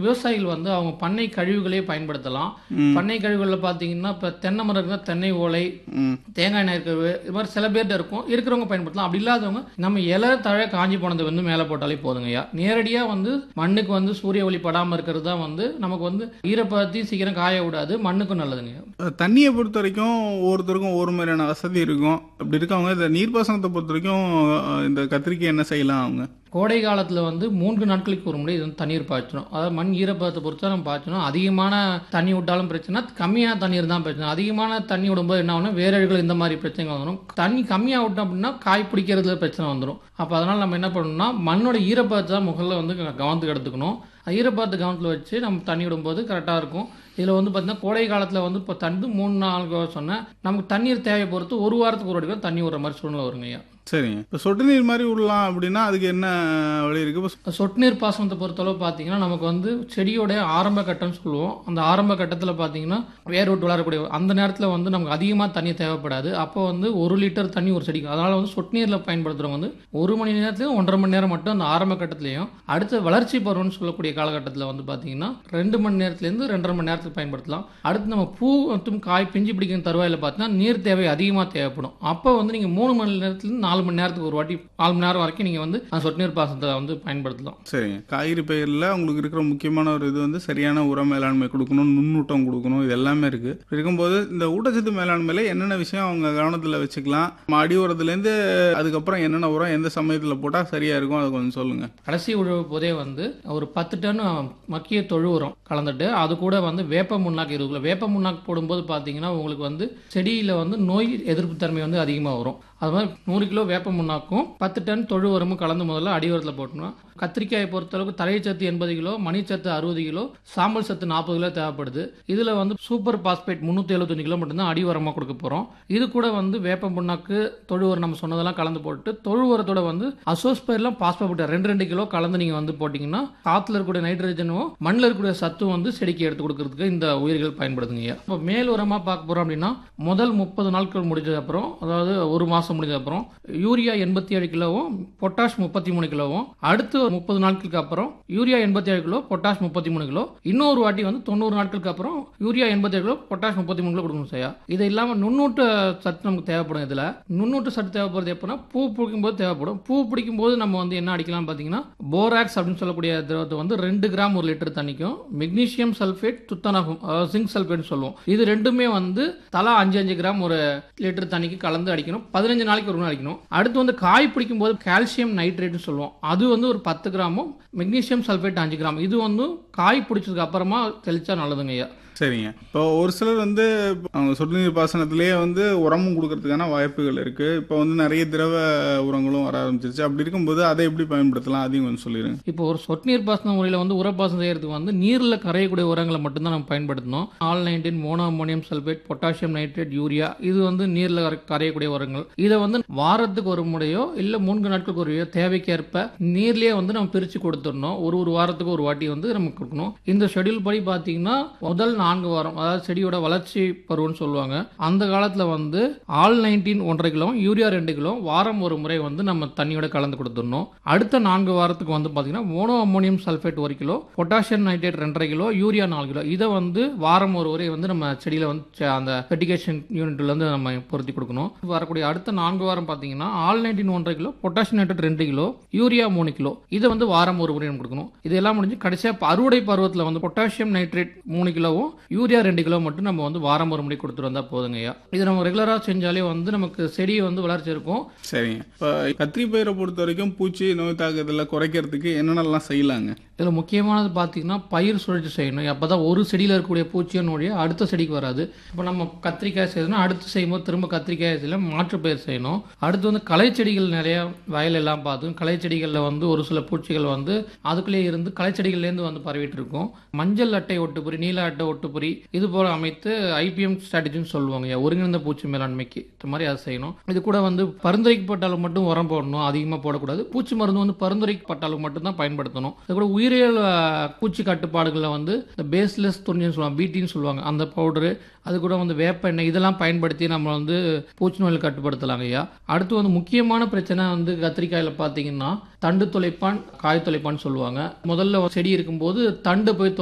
விவசாயிகள் வந்து அவங்க பண்ணை கழிவுகளே பயன்படுத்தலாம் ம். பண்ணை கழிவுகளில் பார்த்தீங்கன்னா இப்போ தென்னை மரம் இருந்தா தென்னை ஓலை ம் தேங்காய் எண்ணெய் இருக்கிறது இது மாதிரி சில பேர்ட்ட இருக்கும் இருக்கிறவங்க பயன்படுத்தலாம் அப்படி இல்லாதவங்க நம்ம இலை தழை காஞ்சி போனதை வந்து மேலே போட்டாலே போதுங்கய்யா நேரடியாக வந்து மண்ணுக்கு வந்து சூரிய ஒளி படாமல் இருக்கிறது தான் வந்து நமக்கு வந்து ஈரப்பதத்தையும் சீக்கிரம் காய விடாது மண்ணுக்கும் நல்லதுங்கய்யா தண்ணியை பொறுத்த வரைக்கும் ஒவ்வொருத்தருக்கும் ஒவ்வொரு மாதிரியான வசதி இருக்கும் அப்படி இருக்கவங்க இந்த நீர்ப்பாசனத்தை பொறுத்த வரைக்கும் அஹ், இந்த கத்திரிக்கை என்ன செய்யலாம் அவங்க கோடை காலத்தில் வந்து மூன்று நாட்களுக்கு ஒரு முறை இது வந்து தண்ணீர் பாய்ச்சணும் அதாவது மண் ஈரப்பதத்தை பொறுத்தா நம்ம பாய்ச்சணும் அதிகமான தண்ணி விட்டாலும் பிரச்சனை கம்மியான தண்ணீர் தான் பிரச்சனை அதிகமான தண்ணி விடும்போது என்ன ஆகும்னா வேரழுகள் இந்த மாதிரி பிரச்சனைகள் வந்துடும் தண்ணி கம்மியாக விட்டோம் அப்படின்னா காய் பிடிக்கிறதுல பிரச்சனை வந்துடும் அப்போ அதனால் நம்ம என்ன பண்ணணும்னா மண்ணோட ஈரப்பதத்தை தான் முதல்ல வந்து கவனத்துக்கு எடுத்துக்கணும் ஈரப்பதத்தை கவனத்தில் வச்சு நம்ம தண்ணி விடும்போது கரெக்டாக இருக்கும் இதில் வந்து பார்த்தீங்கன்னா கோடை காலத்தில் வந்து இப்போ தண்டு மூணு நாள் சொன்னேன் நமக்கு தண்ணீர் தேவை பொறுத்து ஒரு வாரத்துக்கு ஒரு வாட்டி தான் தண்ணி விடுற மாதிரி சூழ்நிலை வருங்கய்யா சரிங்க இப்போ சொட்டு நீர் மாதிரி விடலாம் அப்படின்னா அதுக்கு என்ன வழி இருக்கு இப்போ சொட்டு நீர் பாசனத்தை பொறுத்தளவு பார்த்தீங்கன்னா நமக்கு வந்து செடியோட ஆரம்ப கட்டம்னு சொல்லுவோம் அந்த ஆரம்ப கட்டத்தில் பார்த்தீங்கன்னா வேர் விட்டு வளரக்கூடிய அந்த நேரத்தில் வந்து நமக்கு அதிகமாக தண்ணி தேவைப்படாது அப்போ வந்து ஒரு லிட்டர் தண்ணி ஒரு செடிக்கு அதனால் வந்து சொட்டு நீரில் பயன்படுத்துகிறவங்க வந்து ஒரு மணி நேரத்துலையும் ஒன்றரை மணி நேரம் மட்டும் அந்த ஆரம்ப கட்டத்துலையும் அடுத்த வளர்ச்சி பருவம்னு சொல்லக்கூடிய காலகட்டத்தில் வந்து பார்த்தீங்கன்னா ரெண்டு மணி நேரத்துலேருந்து ரெண்டரை மணி நேரத்துக்கு பயன்படுத்தலாம் அடுத்து நம்ம பூ மற்றும் காய் பிஞ்சு பிடிக்கும் தருவாயில் பார்த்தீங்கன்னா நீர் தேவை அதிகமாக தேவைப்படும் அப்போ வந்து நீங்கள் மூணு மணி நேரத்துலேருந்து நாலு மணி நேரத்துக்கு ஒரு வாட்டி நாலு மணி நேரம் வரைக்கும் நீங்கள் வந்து அந்த சொட்டு நீர் பாசனத்தை வந்து பயன்படுத்தலாம் சரிங்க காய்கறி பயிரில் உங்களுக்கு இருக்கிற முக்கியமான ஒரு இது வந்து சரியான உர மேலாண்மை கொடுக்கணும் நுண்ணூட்டம் கொடுக்கணும் இது எல்லாமே இருக்கு இப்படி இருக்கும்போது இந்த ஊட்டச்சத்து மேலாண்மையில என்னென்ன விஷயம் அவங்க கவனத்தில் வச்சுக்கலாம் நம்ம அடி உரத்துலேருந்து அதுக்கப்புறம் என்னென்ன உரம் எந்த சமயத்தில் போட்டால் சரியா இருக்கும் அதை கொஞ்சம் சொல்லுங்க கடைசி உழவு போதே வந்து ஒரு பத்து டன் மக்கிய தொழு உரம் கலந்துட்டு அது கூட வந்து வேப்ப முன்னாக்கு இருபது கிலோ வேப்ப முன்னாக்கு போடும்போது பார்த்தீங்கன்னா உங்களுக்கு வந்து செடியில் வந்து நோய் எதிர்ப்பு தன்மை வந்து அதிகமாக வரும் அது மாதிரி நூறு கிலோ வேப்ப முன்னாக்கும் பத்து டன் தொழு உரமும் கலந்து முதல்ல அடி உரத்தில் போட்டணும் கத்திரிக்காயை பொறுத்தளவுக்கு தழைச்சத்து எண்பது கிலோ மணிச்சத்து அறுபது கிலோ சாம்பல் சத்து நாற்பது கிலோ தேவைப்படுது இதில் வந்து சூப்பர் பாஸ்பேட் முந்நூற்றி எழுபத்தஞ்சு கிலோ மட்டும்தான் அடி உரமாக கொடுக்க போகிறோம் இது கூட வந்து வேப்ப புண்ணாக்கு தொழு உரம் நம்ம சொன்னதெல்லாம் கலந்து போட்டு தொழு உரத்தோட வந்து அசோஸ்பயர்லாம் பாஸ்பேட் ரெண்டு ரெண்டு கிலோ கலந்து நீங்கள் வந்து போட்டிங்கன்னா காற்றுல இருக்கக்கூடிய நைட்ரஜனும் மண்ணில் இருக்கக்கூடிய சத்தும் வந்து செடிக்கு எடுத்து கொடுக்கறதுக்கு இந்த உயிர்கள் பயன்படுதுங்க இப்போ மேல் உரமாக பார்க்க போகிறோம் அப்படின்னா முதல் முப்பது நாட்கள் முடிஞ்சது அப்புறம் அதாவது ஒரு மாதம் முடிஞ்ச அப்புறம் யூரியா எண்பத்தி ஏழு கிலோவும் பொட்டாஷ் முப்பத்தி மூணு கிலோவும் அடுத்து ஒரு முப்பது நாட்களுக்கு அப்புறம் யூரியா எண்பத்தி ஏழு கிலோ பொட்டாஷ் முப்பத்தி மூணு கிலோ இன்னொரு வாட்டி வந்து தொண்ணூறு நாட்களுக்கு அப்புறம் யூரியா எண்பத்தி ஏழு கிலோ பொட்டாஷ் முப்பத்தி மூணு கிலோ கொடுக்கணும் செய்யா இது இல்லாமல் நுண்ணூட்ட சத்து நமக்கு தேவைப்படும் இதில் நுண்ணூட்ட சத்து தேவைப்படுறது எப்போனா பூ பிடிக்கும் போது தேவைப்படும் பூ பிடிக்கும் போது நம்ம வந்து என்ன அடிக்கலாம் பார்த்தீங்கன்னா போராக்ஸ் அப்படின்னு சொல்லக்கூடிய திரவத்தை வந்து ரெண்டு கிராம் ஒரு லிட்டர் தண்ணிக்கும் மெக்னீசியம் சல்ஃபேட் துத்தநாகம் அதாவது சிங்க் சல்ஃபேட்னு சொல்லுவோம் இது ரெண்டுமே வந்து தலா அஞ்சு அஞ்சு கிராம் ஒரு லிட்டர் தண்ணிக்கு கலந்து அடிக்கணும் பதினஞ்சு நாளைக்கு ஒரு நாள் அடிக்கணும் அடுத்து வந்து காய் பிடிக்கும் போது கால்சியம் நைட்ரேட்னு சொல்லுவோம் அது வந்து ஒரு பத்து கிராமும் மெக்னீசியம் சல்ஃபேட் அஞ்சு கிராம் இது வந்து காய் பிடிச்சதுக்கு அப்புறமா தெளிச்சா நல்லதுங்க ஐயா சரிங்க இப்போ ஒரு சிலர் வந்து அவங்க சொட்டு நீர் பாசனத்திலேயே வந்து உரமும் கொடுக்கறதுக்கான வாய்ப்புகள் இருக்கு இப்போ வந்து நிறைய திரவ உரங்களும் வர ஆரம்பிச்சிருச்சு அப்படி இருக்கும்போது அதை எப்படி பயன்படுத்தலாம் அதையும் கொஞ்சம் சொல்லிடுங்க இப்போ ஒரு சொட்டு நீர் பாசன முறையில் வந்து உரப்பாசனம் செய்யறதுக்கு வந்து நீரில் கரையக்கூடிய உரங்களை மட்டும்தான் நம்ம பயன்படுத்தணும் all nineteen mono ammonium sulphate potassium nitrate urea இது வந்து நீரில் கரையக்கூடிய உரங்கள் இதை வந்து வாரத்துக்கு ஒரு முறையோ இல்லை மூன்று நாட்களுக்கு ஒரு முறையோ தேவைக்கேற்ப நீர்லயே வந்து நம்ம பிரித்து கொடுத்துடணும் ஒரு ஒரு வாரத்துக்கு ஒரு வாட்டி வந்து நம்ம கொடுக்கணும் இந்த ஷெட்யூல் படி பார்த்தீங்கன்னா முதல் நான்கு வாரம் அதாவது செடியோட வளர்ச்சி பருவம்னு சொல்லுவாங்க அந்த காலத்தில் வந்து ஆல் நைன்டீன் ஒன்றரை கிலோ யூரியா ரெண்டு கிலோ வாரம் ஒரு முறை வந்து நம்ம தண்ணியோட கலந்து கொடுத்துடணும் அடுத்த நான்கு வாரத்துக்கு வந்து பார்த்தீங்கன்னா மோனோ அம்மோனியம் சல்ஃபேட் ஒரு கிலோ பொட்டாசியம் நைட்ரேட் ரெண்டரை கிலோ யூரியா நாலு கிலோ இதை வந்து வாரம் ஒரு முறை வந்து நம்ம செடியில் வந்து செ- அந்த ஃபெர்டிகேஷன் யூனிட்ல இருந்து நம்ம பொருத்தி கொடுக்கணும் வரக்கூடிய அடுத்த நான்கு வாரம் பார்த்தீங்கன்னா ஆல் நைன்டீன் ஒன்றரை கிலோ பொட்டாசியம் நைட்ரேட் ரெண்டு கிலோ யூரியா மூணு கிலோ இதை வந்து வாரம் ஒரு முறை நம்ம கொடுக்கணும் இதெல்லாம் முடிஞ்சு கடைசியாக அறுவடை பருவத்தில் வந்து பொட்டாசியம் நைட்ரேட் மூணு கிலோவும் யூரியா ரெண்டு கிலோ மட்டும் நம்ம வந்து வாரம் ஒரு முறை கொடுத்துட்டு வந்தால் போதுங்கய்யா இது நம்ம ரெகுலராக செஞ்சாலே வந்து நமக்கு செடி வந்து வளர்ச்சி இருக்கும் சரிங்க இப்போ கத்திரி பயிரை பொறுத்த வரைக்கும் பூச்சி நோய் தாக்குதலை குறைக்கிறதுக்கு என்னென்னலாம் செய்யலாங்க இதில் முக்கியமானது பார்த்தீங்கன்னா பயிர் சுழற்சி செய்யணும் அப்போ தான் ஒரு செடியில் இருக்கக்கூடிய பூச்சியும் நோய் அடுத்த செடிக்கு வராது இப்போ நம்ம கத்திரிக்காய் செய்யணும்னா அடுத்து செய்யும்போது திரும்ப கத்திரிக்காய் செய்யல மாற்று பயிர் செய்யணும் அடுத்து வந்து களை செடிகள் நிறைய வயல் எல்லாம் பார்த்தோம் களை செடிகளில் வந்து ஒரு சில பூச்சிகள் வந்து அதுக்குள்ளேயே இருந்து களை செடிகள்லேருந்து வந்து பரவிட்டு இருக்கும் மஞ்சள் அட்டை ஒட்டுப்பொறி நீல அட்டை ஒட்டுப்பொறி இது போல அமைத்து ஐபிஎம் ஸ்ட்ராட்டஜின்னு சொல்லுவாங்க ஒருங்கிணைந்த பூச்சி மேலாண்மைக்கு இந்த மாதிரி அதை செய்யணும் இது கூட வந்து பரிந்துரைக்கப்பட்டாலும் மட்டும் உரம் போடணும் அதிகமாக போடக்கூடாது பூச்சி மருந்து வந்து பரிந்துரைக்கப்பட்டாலும் மட்டும்தான் பயன்படுத்தணும் இது கூட உயிரியல் அஹ், பூச்சி கட்டுப்பாடுகளில் வந்து இந்த பேஸ்லெஸ் துணின்னு சொல்லுவாங்க பீட்டின்னு சொல்லுவாங்க அந்த பவுடரு அது கூட வந்து வேப்ப எண்ணெய் இதெல்லாம் பயன்படுத்தி நம்ம வந்து பூச்சி நோயில் கட்டுப்படுத்தலாங்க ஐயா அடுத்து வந்து முக்கியமான பிரச்சனை வந்து கத்திரிக்காயில் பார்த்தீங்கன்னா தண்டு துளைப்பான் காய் துளைப்பான் சொல்லுவாங்க முதல்ல செடி இருக்கும்போது தண்டு போய்